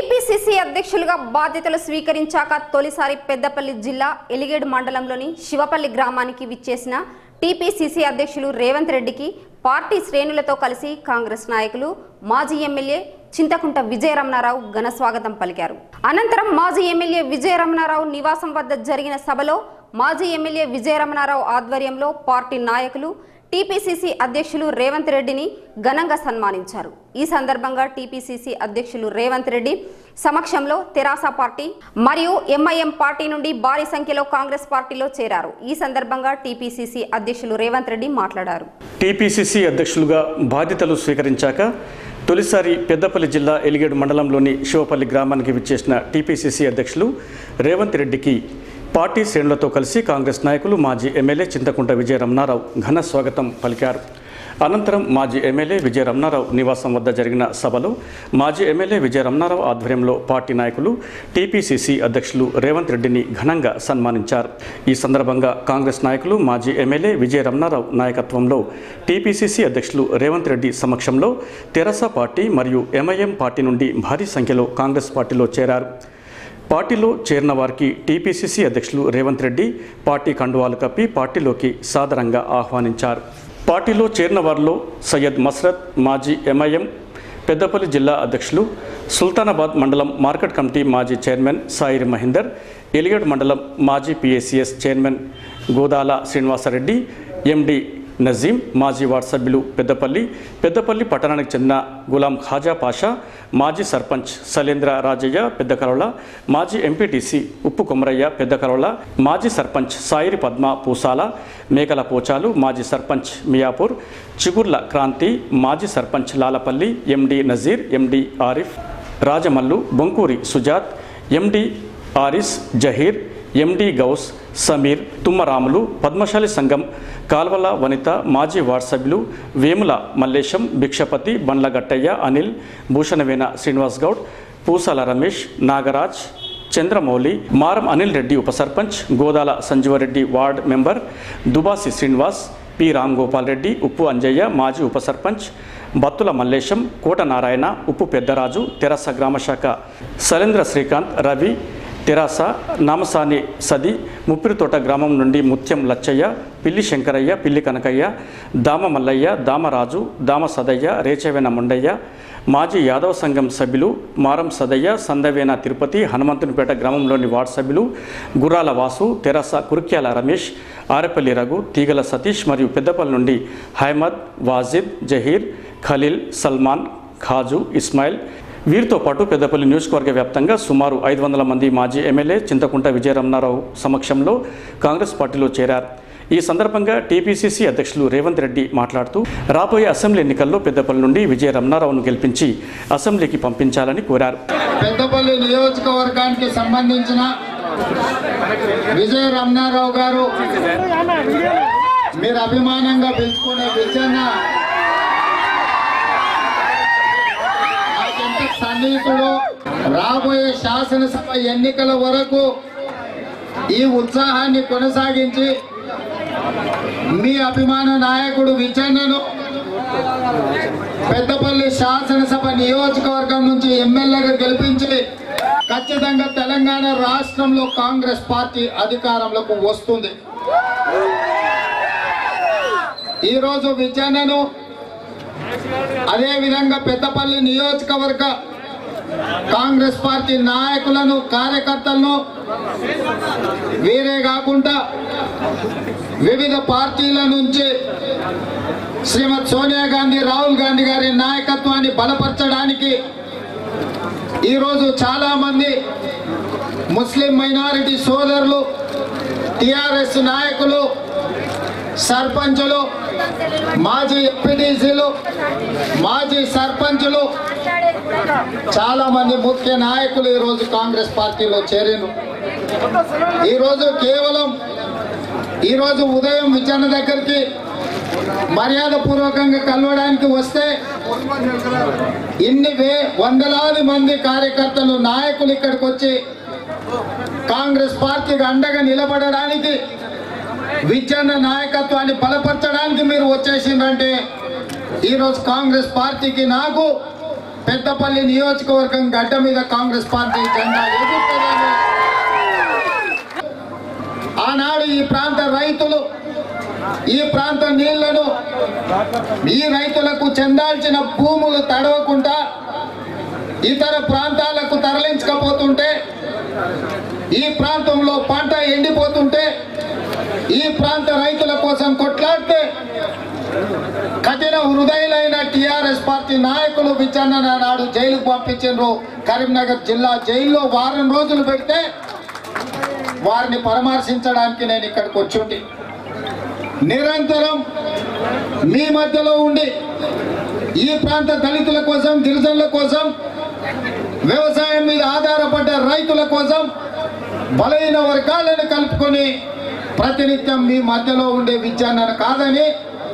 TPCC అధ్యక్షులుగా బాధ్యతలు స్వీకరించాక తొలిసారి పెద్దపల్లి జిల్లా ఎలిగేడు మండలంలోని శివపల్లి గ్రామానికి విచ్చేసిన టీపీసీసీ అధ్యక్షులు రేవంత్ రెడ్డికి పార్టీ శ్రేణులతో కలిసి కాంగ్రెస్ నాయకులు మాజీ ఎమ్మెల్యే చింతకుంట విజయరమణారావు ఘన స్వాగతం పలికారు అనంతరం మాజీ ఎమ్మెల్యే విజయరమణారావు నివాసం వద్ద జరిగిన సభలో మాజీ ఎమ్మెల్యే విజయరమణారావు ఆధ్వర్యంలో పార్టీ నాయకులు టీపీసీసీ అధ్యక్షులు రేవంత్ రెడ్డిని ఘనంగా సన్మానించారు ఈ సందర్భంగా టీపీసీసీ అధ్యక్షులు రేవంత్ రెడ్డి సమక్షంలో తెరాస పార్టీ మరియు ఎంఐఎం పార్టీ నుండి భారీ సంఖ్యలో కాంగ్రెస్ పార్టీలో చేరారు ఈ సందర్భంగా టీపీసీసీ అధ్యక్షులు రేవంత్ రెడ్డి మాట్లాడారు టీపీసీసీ అధ్యక్షులుగా బాధ్యతలు స్వీకరించాక తొలిసారి పెద్దపల్లి జిల్లా ఎలిగేడు మండలంలోని శివపల్లి గ్రామానికి విచ్చేసిన టీపీసీసీ అధ్యక్షులు రేవంత్ రెడ్డికి పార్టీ శ్రేణులతో కలిసి కాంగ్రెస్ నాయకులు మాజీ ఎమ్మెల్యే చింతకుంట విజయ రమణారావు ఘన స్వాగతం పలికారు అనంతరం మాజీ ఎమ్మెల్యే విజయ రమణారావు నివాసం వద్ద జరిగిన సభలో మాజీ ఎమ్మెల్యే విజయ రమణారావు ఆధ్వర్యంలో పార్టీ నాయకులు టీపీసీసీ అధ్యక్షులు రేవంత్ రెడ్డిని ఘనంగా సన్మానించారు ఈ సందర్భంగా కాంగ్రెస్ నాయకులు మాజీ ఎమ్మెల్యే విజయ రమణారావు నాయకత్వంలో టీపీసీసీ అధ్యక్షులు రేవంత్ రెడ్డి సమక్షంలో తెరసా పార్టీ మరియు ఎంఐఎం పార్టీ నుండి భారీ సంఖ్యలో కాంగ్రెస్ పార్టీలో చేరారు పార్టీలో చేరిన వారికి టీపీసీసీ అధ్యక్షులు రేవంత్ రెడ్డి పార్టీ కండువాలు కప్పి పార్టీలోకి సాదరంగా ఆహ్వానించారు పార్టీలో చేరిన వారిలో సయ్యద్ మస్రత్ మాజీ ఎంఐఎం పెద్దపల్లి జిల్లా అధ్యక్షులు సుల్తానాబాద్ మండలం మార్కెట్ కమిటీ మాజీ చైర్మన్ సాయిరి మహేందర్ ఎలిగడ్ మండలం మాజీ PACS chairman Godala Srinivasareddy MD Nazeem మాజీ వార్డు సభ్యులు పెద్దపల్లి పెద్దపల్లి పట్టణానికి చెందిన గులాం ఖాజా పాషా మాజీ సర్పంచ్ సలేంద్ర రాజయ్య పెద్ద కరోళ మాజీ ఎంపీటీసీ ఉప్పు కొమరయ్య పెద్ద కరోళ మాజీ సర్పంచ్ సాయిరి పద్మ పూసాల మేకల పోచాలు మాజీ సర్పంచ్ మియాపూర్ చిగుర్ల క్రాంతి మాజీ సర్పంచ్ లాలపల్లి ఎండి నజీర్ ఎండి ఆరిఫ్ రాజమల్లు బొంకూరి సుజాత్ ఎండి ఆరిస్ జహీర్ ఎండి గౌస్ సమీర్ తుమ్మరాములు పద్మశాలి సంఘం కాల్వల వనిత మాజీ వార్డ్ సభ్యులు వేముల మల్లేశం భిక్షపతి బండ్ల గట్టయ్య అనిల్ భూషణవేన శ్రీనివాస్ గౌడ్ పూసాల రమేష్ నాగరాజ్ చంద్రమౌళి మారం అనిల్ రెడ్డి ఉప sarpanch Godala Sanjeevareddy ward member Dubasi Srinivas P Ram Gopal Reddy Uppu Anjaiah మాజీ ఉప సర్పంచ్ బత్తుల మల్లేశం కోట నారాయణ ఉప్పు పెద్దరాజు తెరస గ్రామశాఖ సలేంద్ర శ్రీకాంత్ రవి తెరాస నామసాని సది ముప్పిరితోట గ్రామం నుండి ముత్యం లచ్చయ్య పిల్లి శంకరయ్య పిల్లి కనకయ్య దామ మల్లయ్య దామరాజు దామ సదయ్య రేచవేన ముండయ్య మాజీ యాదవ సంఘం సభ్యులు మారం సదయ్య సందవేన తిరుపతి హనుమంతునిపేట గ్రామంలోని వార్డు సభ్యులు గుర్రాల వాసు తెరాస కురుక్యాల రమేష్ ఆరెపల్లి రఘు తీగల సతీష్ మరియు పెద్దపల్లి నుండి హైమద్ వాజిద్ జహీర్ ఖలీల్ సల్మాన్ ఖాజు ఇస్మాయిల్ వీరితో పాటు పెద్దపల్లి నియోజకవర్గ వ్యాప్తంగా సుమారు ఐదు వందల మంది మాజీ ఎమ్మెల్యే చింతకుంట విజయరమణారావు సమక్షంలో కాంగ్రెస్ పార్టీలో చేరారు ఈ సందర్భంగా టీపీసీసీ అధ్యక్షులు రేవంత్ రెడ్డి మాట్లాడుతూ రాబోయే అసెంబ్లీ ఎన్నికల్లో పెద్దపల్లి నుండి విజయ రమణారావును గెలిపించి అసెంబ్లీకి పంపించాలని కోరారు పెద్దపల్లి నియోజకవర్గానికి సంబంధించిన విజయ రమణారావు గారు మీరు అభిమానంగా పిలుచుకునే విజయన్న నాకెంత సన్నిహితుడు రాబోయే శాసనసభ ఎన్నికల వరకు ఈ ఉత్సాహాన్ని కొనసాగించి మీ అభిమాన నాయకుడు విజయన్నను పెద్దపల్లి శాసనసభ నియోజకవర్గం నుంచి ఎమ్మెల్యేగా గెలిపించి ఖచ్చితంగా తెలంగాణ రాష్ట్రంలో కాంగ్రెస్ పార్టీ అధికారంలోకి వస్తుంది ఈరోజు విజయనను అదేవిధంగా పెద్దపల్లి నియోజకవర్గ కాంగ్రెస్ పార్టీ నాయకులను కార్యకర్తలను వీరే కాకుండా వివిధ పార్టీల నుంచి శ్రీమతి సోనియా గాంధీ రాహుల్ గాంధీ గారి నాయకత్వాన్ని బలపరచడానికి ఈరోజు చాలామంది ముస్లిం మైనారిటీ సోదరులు టిఆర్ఎస్ నాయకులు సర్పంచులు మాజీ ఎంపీటీసీలు మాజీ సర్పంచులు చాలా మంది ముఖ్య నాయకులు ఈరోజు కాంగ్రెస్ పార్టీలో చేరారు ఈరోజు కేవలం ఈరోజు ఉదయం విచారణ దగ్గరికి మర్యాద పూర్వకంగా కలవడానికి వస్తే ఇన్ని వే వందలాది మంది కార్యకర్తలు నాయకులు ఇక్కడికి వచ్చి కాంగ్రెస్ పార్టీకి అండగా నిలబడడానికి విచ్ఛిన్న నాయకత్వాన్ని బలపరచడానికి మీరు వచ్చేసిందంటే ఈరోజు కాంగ్రెస్ పార్టీకి నాకు పెద్దపల్లి నియోజకవర్గం గడ్డ మీద కాంగ్రెస్ పార్టీ జెండా ఎగురుతుందని ఆనాడు ఈ ప్రాంత రైతులు ఈ ప్రాంత నీళ్లను ఈ రైతులకు చెందాల్సిన భూములు తడవకుండా ఇతర ప్రాంతాలకు తరలించకపోతుంటే ఈ ప్రాంతంలో పంట ఎండిపోతుంటే ఈ ప్రాంత రైతుల కోసం కొట్లాడితే కఠిన హృదయులైన టిఆర్ఎస్ పార్టీ నాయకులు విచారణ నాడు జైలుకు పంపించారు కరీంనగర్ జిల్లా జైల్లో వారం రోజులు పెడితే వారిని పరామర్శించడానికి నేను ఇక్కడికి వచ్చుంటి నిరంతరం మీ మధ్యలో ఉండి ఈ ప్రాంత దళితుల కోసం గిరిజనుల కోసం వ్యవసాయం మీద ఆధారపడ్డ రైతుల కోసం బలైన వర్గాలను కలుపుకొని ప్రతినిత్యం మీ మధ్యలో ఉండే విద్యాన్న కాదని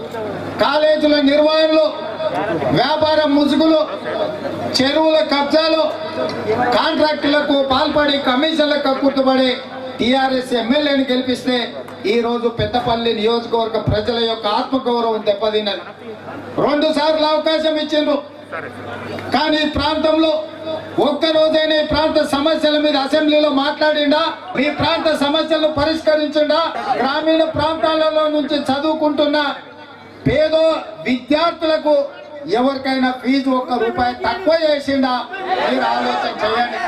కాలేజీల నిర్వహణలో వ్యాపార ముసుగులు చెరువుల కబ్జాలు కాంట్రాక్టులకు పాల్పడి కమిషన్లకు కక్కుర్తుపడి టీఆర్ఎస్ ఎమ్మెల్యేని గెలిపిస్తే ఈ రోజు పెద్దపల్లి నియోజకవర్గ ప్రజల యొక్క ఆత్మగౌరవం దెబ్బతిన్నది రెండు సార్లు అవకాశం ఇచ్చిండ్రు కానీ ఈ ప్రాంతంలో ఒక్క రోజైనా ఈ ప్రాంత సమస్యల మీద అసెంబ్లీలో మాట్లాడిండా ఈ ప్రాంత సమస్యలను పరిష్కరించిండా గ్రామీణ ప్రాంతాలలో నుంచి చదువుకుంటున్న పేదో విద్యార్థులకు ఎవరికైనా ఫీజు ఒక్క రూపాయి తక్కువ చేసిండా మీరు ఆలోచన చేయండి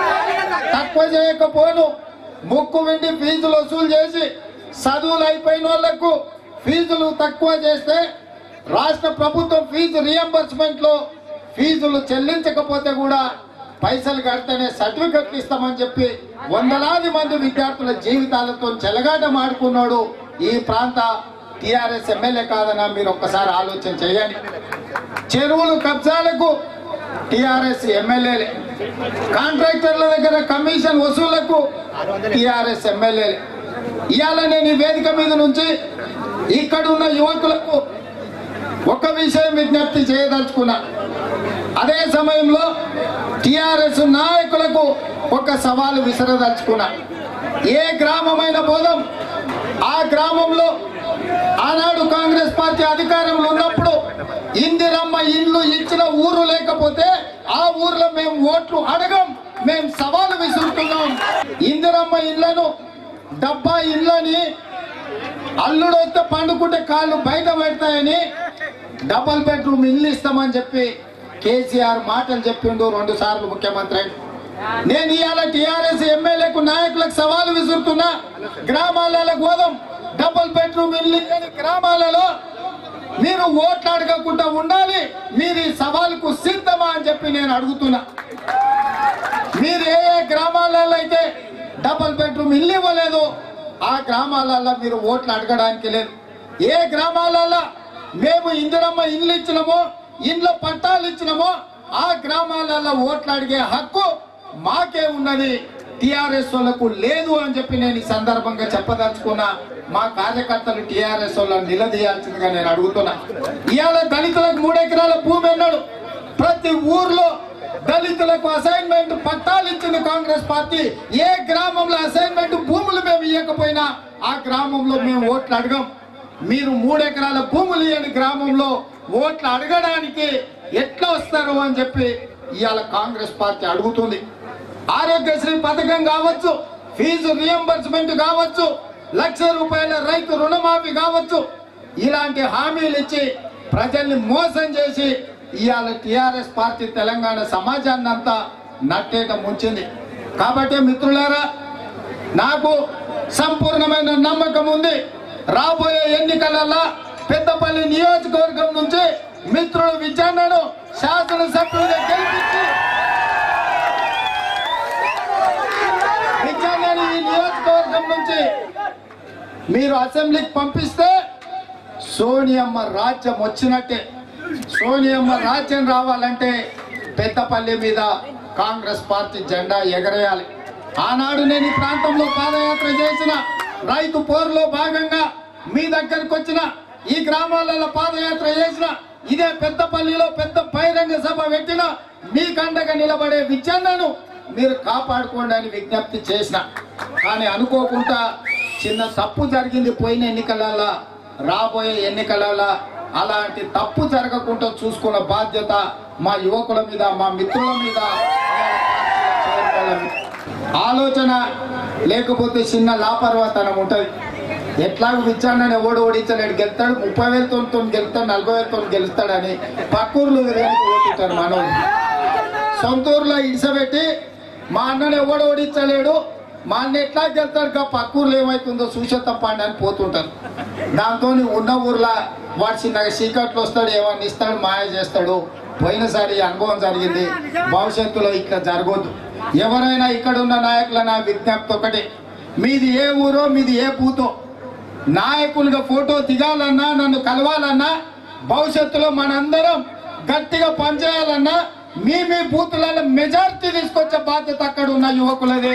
తక్కువ చేయకపోను ముక్కు వెండి ఫీజులు వసూలు చేసి చదువులు అయిపోయిన వాళ్ళకు ఫీజులు తక్కువ చేస్తే రాష్ట్ర ప్రభుత్వం ఫీజు రియంబర్స్మెంట్ లో ఫీజులు చెల్లించకపోతే కూడా పైసలు కడితేనే సర్టిఫికెట్లు ఇస్తామని చెప్పి వందలాది మంది విద్యార్థుల జీవితాలతో చెలగాటం ఆడుకున్నాడు ఈ ప్రాంత టిఆర్ఎస్ ఎమ్మెల్యే కాదన్నా మీరు ఒక్కసారి ఆలోచన చేయండి చెరువులు కబ్జాలకు టిఆర్ఎస్ ఎమ్మెల్యేలే కాంట్రాక్టర్ల దగ్గర కమిషన్ వసూళ్లకు టిఆర్ఎస్ ఎమ్మెల్యేలే ఇవాళ నేను ఈ వేదిక మీద నుంచి ఇక్కడ ఉన్న యువకులకు ఒక విషయం విజ్ఞప్తి చేయదలుచుకున్నా అదే సమయంలో టిఆర్ఎస్ నాయకులకు ఒక సవాలు విసరదలుచుకున్నా ఏ గ్రామమైన బోధం ఆ గ్రామంలో ఆనాడు కాంగ్రెస్ పార్టీ అధికారంలో ఉన్నప్పుడు ఇందిరమ్మ ఇండ్లు ఇచ్చిన ఊరు లేకపోతే ఆ ఊర్లో మేము ఓట్లు అడగం మేము సవాలు విసురుతున్నాం ఇందిరమ్మ ఇళ్లను డబ్బా ఇళ్ళని అల్లుడు వస్తే పండుకుంటే కాళ్ళు బయట పెడతాయని డబల్ బెడ్రూమ్ ఇల్లు ఇస్తామని చెప్పి కేసీఆర్ మాటలు చెప్పిండు రెండు సార్లు ముఖ్యమంత్రి అయ్యిండు. నేను ఇవాళ టిఆర్ఎస్ ఎమ్మెల్యేకు నాయకులకు సవాలు విసురుతున్నా గ్రామాలలో గోదాం డబుల్ బెడ్రూమ్ ఇల్లు లేని గ్రామాలలో మీరు ఓట్లు అడగకుండా ఉండాలి మీరు ఈ సవాలుకు సిద్ధమా అని చెప్పి నేను అడుగుతున్నా మీరు ఏ ఏ గ్రామాలలో అయితే డబుల్ బెడ్రూమ్ ఇల్లు ఇవ్వలేదు ఆ గ్రామాలలో మీరు ఓట్లు అడగడానికి లేదు ఏ గ్రామాలలో మేము ఇందిరమ్మ ఇల్లు ఇచ్చినామో ఇండ్ల పట్టాలు ఇచ్చినామో ఆ గ్రామాలలో ఓట్లు అడిగే హక్కు మాకే ఉన్నది టిఆర్ఎస్ వాళ్ళకు లేదు అని చెప్పి నేను ఈ సందర్భంగా చెప్పదలుచుకున్నా మా కార్యకర్తలు టిఆర్ఎస్ వాళ్ళని నిలదీయాల్సిందిగా నేను అడుగుతున్నా ఇవాళ దళితులకు మూడు ఎకరాల భూమి అన్నాడు ప్రతి ఊర్లో దళితులకు అసైన్మెంట్ పట్టాలు ఇచ్చింది కాంగ్రెస్ పార్టీ ఏ గ్రామంలో అసైన్మెంట్ భూములు మేము ఇవ్వకపోయినా ఆ గ్రామంలో మేము ఓట్లు అడగం మీరు మూడు ఎకరాల భూములు ఇవ్వని గ్రామంలో ఓట్లు అడగడానికి ఎట్లా వస్తారు అని చెప్పి ఇవాళ కాంగ్రెస్ పార్టీ అడుగుతుంది ఆరోగ్యశ్రీ పథకం కావచ్చు ఫీజు రియంబర్స్మెంట్ కావచ్చు లక్ష రూపాయల రైతు రుణమాఫీ కావచ్చు ఇలాంటి హామీలు ఇచ్చి ప్రజల్ని మోసం చేసి ఇవాళ టిఆర్ఎస్ పార్టీ తెలంగాణ సమాజాన్ని అంతా నట్టేట ముంచింది కాబట్టి మిత్రులారా నాకు సంపూర్ణమైన నమ్మకం ఉంది రాబోయే ఎన్నికలలో పెద్దపల్లి నియోజకవర్గం నుంచి మిత్రుడు విజయన్నను శాసనసభ్యుడిగా గెలిపించి విజయన్నని ఈ నియోజకవర్గం నుంచి మీరు అసెంబ్లీకి పంపిస్తే సోనియమ్మ రాజ్యం వచ్చినట్టే సోనియమ్మ రాజ్యం రావాలంటే పెద్దపల్లి మీద కాంగ్రెస్ పార్టీ జెండా ఎగరేయాలి ఆనాడు నేను ఈ ప్రాంతంలో పాదయాత్ర చేసిన రైతు పోరులో భాగంగా మీ దగ్గరకు వచ్చిన ఈ గ్రామాలలో పాదయాత్ర చేసిన ఇదే పెద్దపల్లిలో పెద్ద బహిరంగ సభ పెట్టిన మీ కండగా నిలబడే విజయన్నను మీరు కాపాడుకోండి అని విజ్ఞప్తి చేసిన కానీ అనుకోకుండా చిన్న తప్పు జరిగింది పోయిన ఎన్నికలలో రాబోయే ఎన్నికలలో అలాంటి తప్పు జరగకుండా చూసుకున్న బాధ్యత మా యువకుల మీద మా మిత్రుల మీద చేరుకోవాల మీద. ఆలోచన లేకపోతే చిన్న లాపర్వతనం ఉంటుంది ఎట్లాగో విచ్చాడని ఎవడు ఓడించలేడు గెలుతాడు ముప్పై వేలతో గెలుతాడు నలభై వేలతో గెలుస్తాడని పక్కూర్లు తిరగడానికి ఓటుంటారు మనోళ్ళు సొంత ఊర్లో ఇడిసబెట్టి మా అన్నని ఎవడు ఓడించలేడు మా అన్న ఎట్లా గెలుతాడు కా పక్కూర్లో ఏమవుతుందో చూసే తప్పండి అని పోతుంటారు దాంతో ఉన్న ఊర్లో వాడు చిన్నగా చీకట్లు వస్తాడు ఏమన్నా ఇస్తాడు మాయ చేస్తాడు పోయినసారి ఈ అనుభవం జరిగింది భవిష్యత్తులో ఇట్లా జరగొద్దు ఎవరైనా ఇక్కడ ఉన్న నాయకుల నా విజ్ఞప్తి ఒకటి మీది ఏ ఊరో మీది ఏ బూతో నాయకులుగా ఫోటో దిగాలన్నా నన్ను కలవాలన్నా భవిష్యత్తులో మనందరం గట్టిగా పనిచేయాలన్నా మీ మీ బూతులలో మెజారిటీ తీసుకొచ్చే బాధ్యత అక్కడ ఉన్న యువకులదే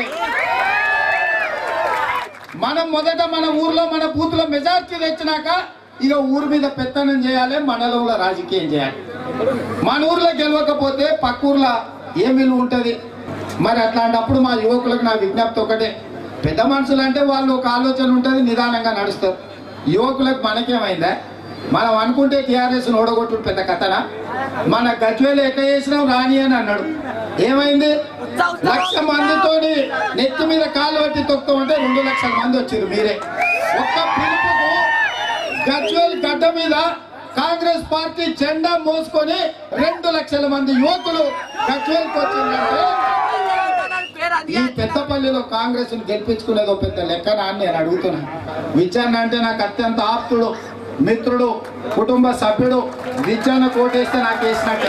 మనం మొదట మన ఊర్లో మన బూత్లో మెజారిటీ తెచ్చినాక ఇక ఊరు మీద పెత్తనం చేయాలి మండలంలో రాజకీయం చేయాలి మన ఊర్లో గెలవకపోతే పక్క ఊర్లో ఏ విలువ ఉంటుంది మరి అట్లాంటప్పుడు మా యువకులకు నా విజ్ఞప్తి ఒకటే పెద్ద మనుషులు అంటే వాళ్ళు ఒక ఆలోచన ఉంటుంది నిదానంగా నడుస్తారు యువకులకు మనకేమైందా మనం అనుకుంటే టీఆర్ఎస్ ఓడగొట్టు పెద్ద కథనా మన గజ్వేలు ఎట్లా చేసినాం రాని అని అన్నాడు ఏమైంది లక్ష మందితోని నెత్తి మీద కాలు పట్టి తొక్కుతామంటే రెండు లక్షల మంది వచ్చారు మీరే ఒక్క పిలుపుకు గజ్వేల్ గడ్డ మీద కాంగ్రెస్ పార్టీ జెండా మోసుకొని రెండు లక్షల మంది యువకులు గజ్వేల్కి వచ్చిందంటే ఈ పెద్దపల్లిలో కాంగ్రెస్ గెలిపించుకునేది ఒక పెద్ద లెక్కన అని నేను అడుగుతున్నా విద్యాన్న అంటే నాకు అత్యంత ఆప్తుడు మిత్రుడు కుటుంబ సభ్యుడు విద్యాన్న కోటేస్తే నాకు వేసినట్టే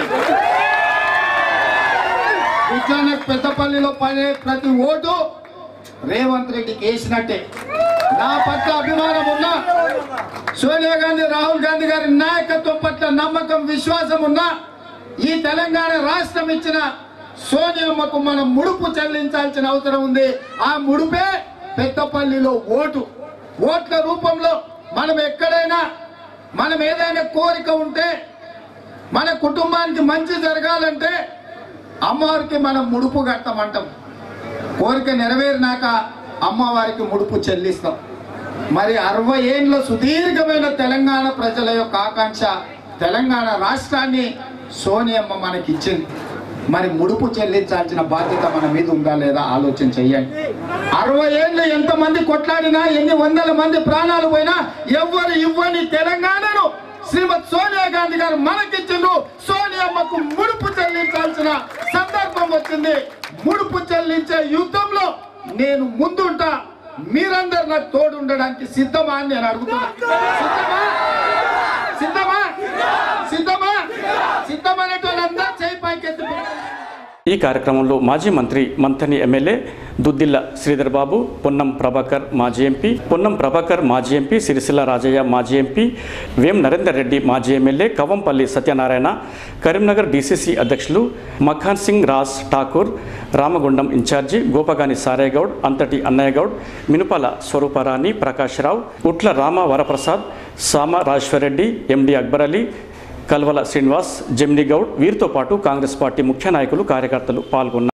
విద్యాన్న పెద్దపల్లిలో పడే ప్రతి ఓటు రేవంత్ రెడ్డికి వేసినట్టే నా పట్ల అభిమానం ఉన్నా సోనియా గాంధీ రాహుల్ గాంధీ గారి నాయకత్వం పట్ల నమ్మకం విశ్వాసం ఉన్నా ఈ తెలంగాణ రాష్ట్రం ఇచ్చిన సోనియమ్మకు మనం ముడుపు చెల్లించాల్సిన అవసరం ఉంది ఆ ముడుపే పెద్దపల్లిలో ఓటు ఓట్ల రూపంలో మనం ఎక్కడైనా మనం ఏదైనా కోరిక ఉంటే మన కుటుంబానికి మంచి జరగాలంటే అమ్మవారికి మనం ముడుపు కట్టమంటాం కోరిక నెరవేరినాక అమ్మవారికి ముడుపు చెల్లిస్తాం మరి అరవై ఏండ్ల సుదీర్ఘమైన తెలంగాణ ప్రజల యొక్క ఆకాంక్ష తెలంగాణ రాష్ట్రాన్ని సోనియమ్మ మనకి ఇచ్చింది మరి ముడుపు చెల్లించాల్సిన బాధ్యత మన మీద ఉందా లేదా ఆలోచన చెయ్యండి అరవై ఏళ్ళు ఎంతమంది కొట్లాడినా ఎన్ని వందల మంది ప్రాణాలు పోయినా ఎవ్వరు ఇవ్వని తెలంగాణను శ్రీమతి సోనియా గాంధీ గారు మనకిచ్చిండ్రు సోనియమ్మకు ముడుపు చెల్లించాల్సిన సందర్భం వచ్చింది ముడుపు చెల్లించే యుద్ధంలో నేను ముందుంటా మీరందరు నాకు తోడు ఉండడానికి సిద్ధమా అని నేను అడుగుతున్నా సిద్ధమా సిద్ధమా సిద్ధమా సిద్ధమైనటువంటి చేయి పైకెత్తి ఈ కార్యక్రమంలో మాజీ మంత్రి మంథని ఎమ్మెల్యే దుద్దిల్ల శ్రీధర్ బాబు పొన్నం ప్రభాకర్ మాజీ ఎంపీ పొన్నం ప్రభాకర్ మాజీ ఎంపీ సిరిసిల్ల రాజయ్య మాజీ ఎంపీ వేం నరేందర్ రెడ్డి మాజీ ఎమ్మెల్యే కవంపల్లి సత్యనారాయణ కరీంనగర్ డీసీసీ అధ్యక్షులు మఖాన్ సింగ్ రాజ్ ఠాకూర్ రామగుండం ఇన్ఛార్జి గోపగాని సారేగౌడ్ అంతటి అన్నయ్య గౌడ్ మినుపల స్వరూపరాణి ప్రకాష్ రావు ఉట్ల రామ వరప్రసాద్ సామ రాజేశ్వరరెడ్డి ఎండి అక్బర్ అలీ కల్వల శ్రీనివాస్ జమ్ని గౌడ్ వీరితో పాటు కాంగ్రెస్ పార్టీ ముఖ్య నాయకులు కార్యకర్తలు పాల్గొన్నారు